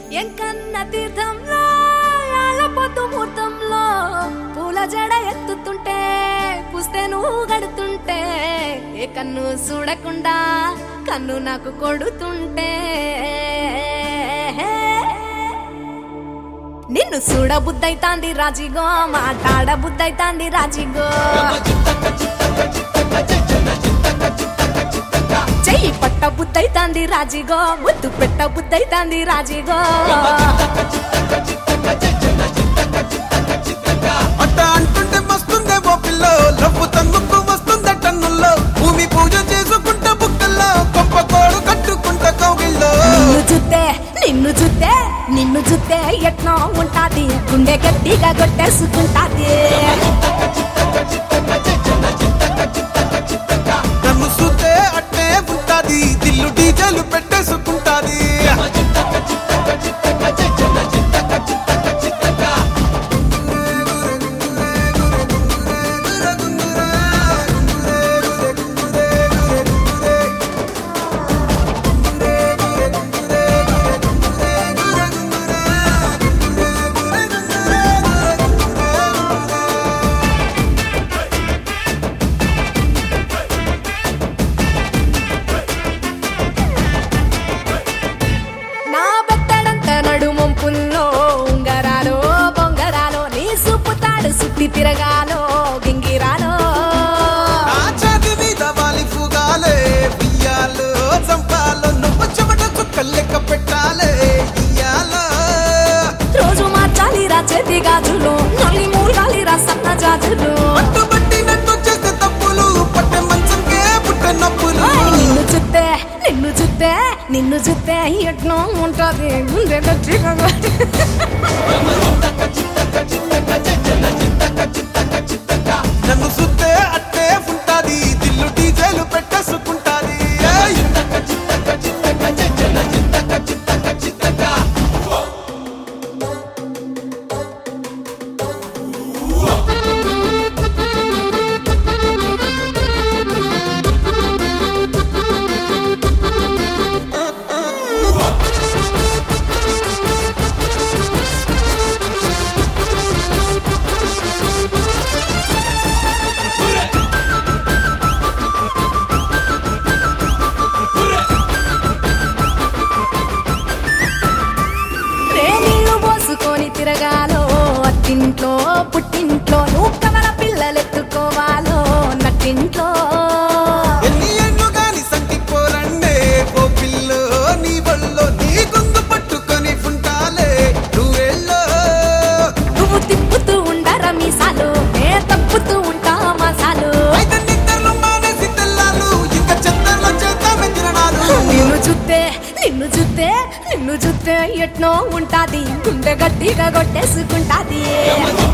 ఎంకన్న తీర్థంలో పొద్దు ముహూర్తంలో పూల జడ ఎత్తుతుంటే పుస్తే నువ్వు గడుతుంటే ఏ కన్ను చూడకుండా కన్ను నాకు కొడుతుంటే నిన్ను చూడ బుద్ధైతాంది రాజిగో మాట్లాడ బుద్ధైతాంది రాజిగో చెయ్యి పట్ట బుద్ధైతాంది రాజిగో ముద్దు పెట్ట బుద్ధైతాంది రాజిగో అట్ట అంటుంటే మస్తుందే ఓ పిల్లో లవ్వు తంగుకు వస్తుందే టన్నుల్లో భూమి పూజ చేసుకుంటే బుక్కల్లో గొప్ప కోడు కట్టుకుంటే కౌగిల్లో నిన్ను చూస్తే నిన్ను చూస్తే నిన్ను చూస్తే ఎట్లా ఉంటాది గుండె గట్టిగా కొట్టేసుకుంటాది నన్ను చూస్తే అట్టే ఉంటాది దిల్లు డీజేలు పెట్టేసుకుంటాది నా బెత్తడంత నడుమొంపుల్లో ఉంగరాలో బొంగరాలో నీ సుప్పుతాడు సుట్టి తిరగాలో గింగిరాలో నా ఛాతి మీద వాలి ఫుగాలే బియ్యాలు చంపాలో నువ్వు చెమట చుక్కలు లెక్క పెట్టాలే ఇయ్యాలో రోజు మార్చాలి రా చేతి గాజులు నల్లి మూలాలి రా సన్న జాజులు పట్టుబట్టినట్టు చేస్తే తప్పులు పట్టె మంచంకే పుట్టే నప్పులు ఓయ్ నిన్ను చూస్తే నిన్ను చూస్తే నిన్ను చూస్తే ఎట్లా ఉంటది గుండె గట్టిగా కొట్టి- నన్ను సుత్తే అట్టే ఉంటాది దిల్లు డీజేలు పెట్టేసుకుంటాది ఏయ్! రే నీళ్లు పోసుకొని తిరగాలో అత్తింట్లో పుట్టింట్లో నువ్వు కవల పిల్లలెత్తుకోవాలో నట్టింట్లో ఎన్ని ఏళ్ళు గాని సంటి పోరండే ఓ పిల్లో నీ వల్లో నీ గుందు పట్టుకొని ఉంటాలే నువ్వెళ్ళో నువ్వు తిప్పుతూ ఉండరా మీసాలు నే తప్పుతూ ఉంటా మసాలు అయితే నిద్రలు మానేసి తెల్లాలు ఇంకా చెత్తర్లో చేద్దామే తిరణాలు నిన్ను చూస్తే నిన్ను చూస్తే నిన్ను చూస్తే ఎట్నో ఉంటాది గుండె గట్టిగా కొట్టేసుకుంటాది